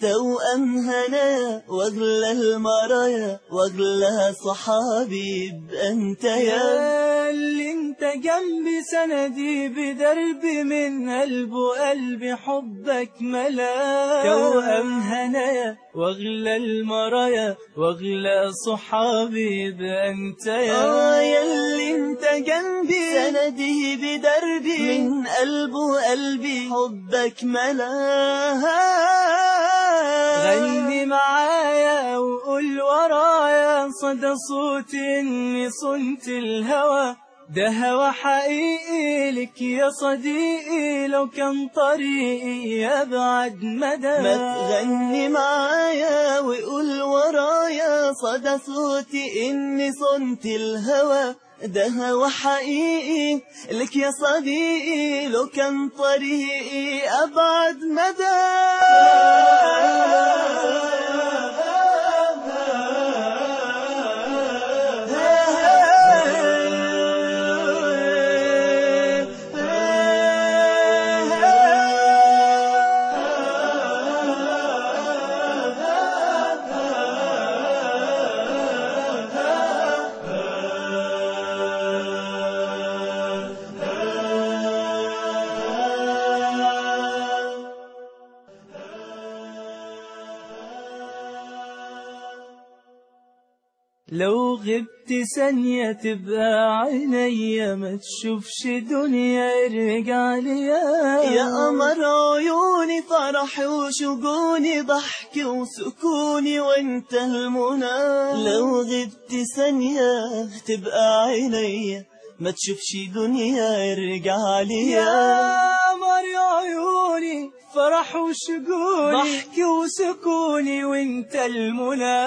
توأم هنا واغلى المرايا واغلى صحابي بأنت يا يا اللي انت جنبي سندي بدربي من قلب وقلبي حبك ملا توأم هنايا واغلى المرايا واغلى صحابي بأنت آه يا ياللي انت جنبي سندي بدربي من قلب وقلبي حبك ملاها غني معايا وقول ورايا صدى صوتي اني صنت الهوى ده هوى حقيقي لك يا صديقي لو كان طريقي أبعد مدى ما تغني معايا وقول ورايا صدى صوتي اني صنت الهوى ده هوى حقيقي لك يا صديقي لو كان طريقي أبعد لو غبت ثانية تبقى عينيا ما تشوفش دنيا ارجع ليا يا قمر عيوني فرحي وشجوني ضحكي وسكوني وانت المنى لو غبت ثانية تبقى عينيا ما تشوفش دنيا ارجع ليا يا قمر عيوني فرح وشجوني ضحكي وسكوني وانت المنى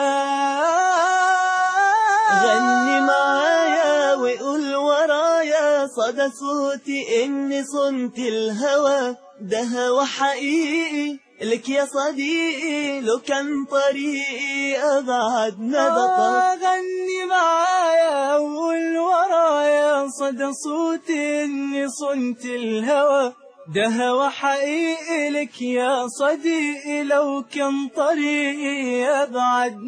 غني معايا وقول ورايا صدى صوتي اني صنت الهوى ده هوى حقيقي لك يا صديقي لو كان طريقي ابعد مدى آه، غني معايا وقول ورايا صدى صوتي اني صنت الهوى ده هوى حقيقي لك يا صديقي لو كان طريقي أبعد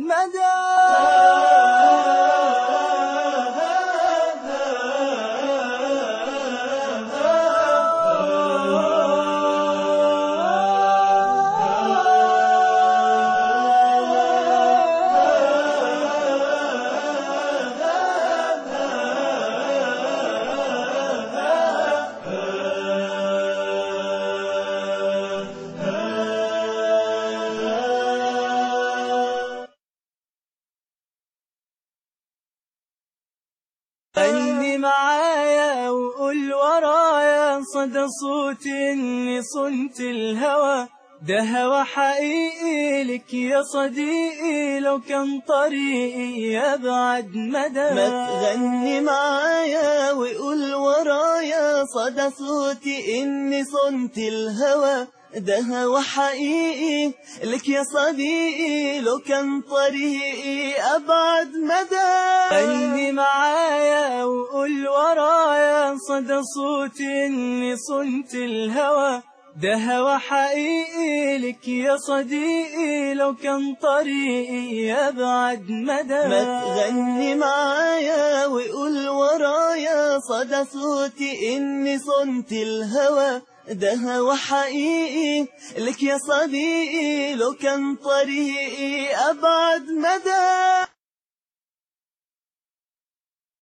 غني معايا وقول ورايا صدى صوتي اني صنت الهوى ده هوى حقيقي لك يا صديقي لو كان طريقي أبعد مدى ما تغني معايا وقول ورايا صدى صوتي اني صنت الهوى ده هوى حقيقي لك يا صديقي لو كان طريقي أبعد مدى غني معايا وقول ورايا صدى صوتي اني صنت الهوى ده هوى حقيقي لك يا صديقي لو كان طريقي أبعد مدى ما تغني معايا وقول ورايا صدى صوتي اني صنت الهوى ده هوى حقيقي لك يا صديقي لو كان طريقي أبعد مدى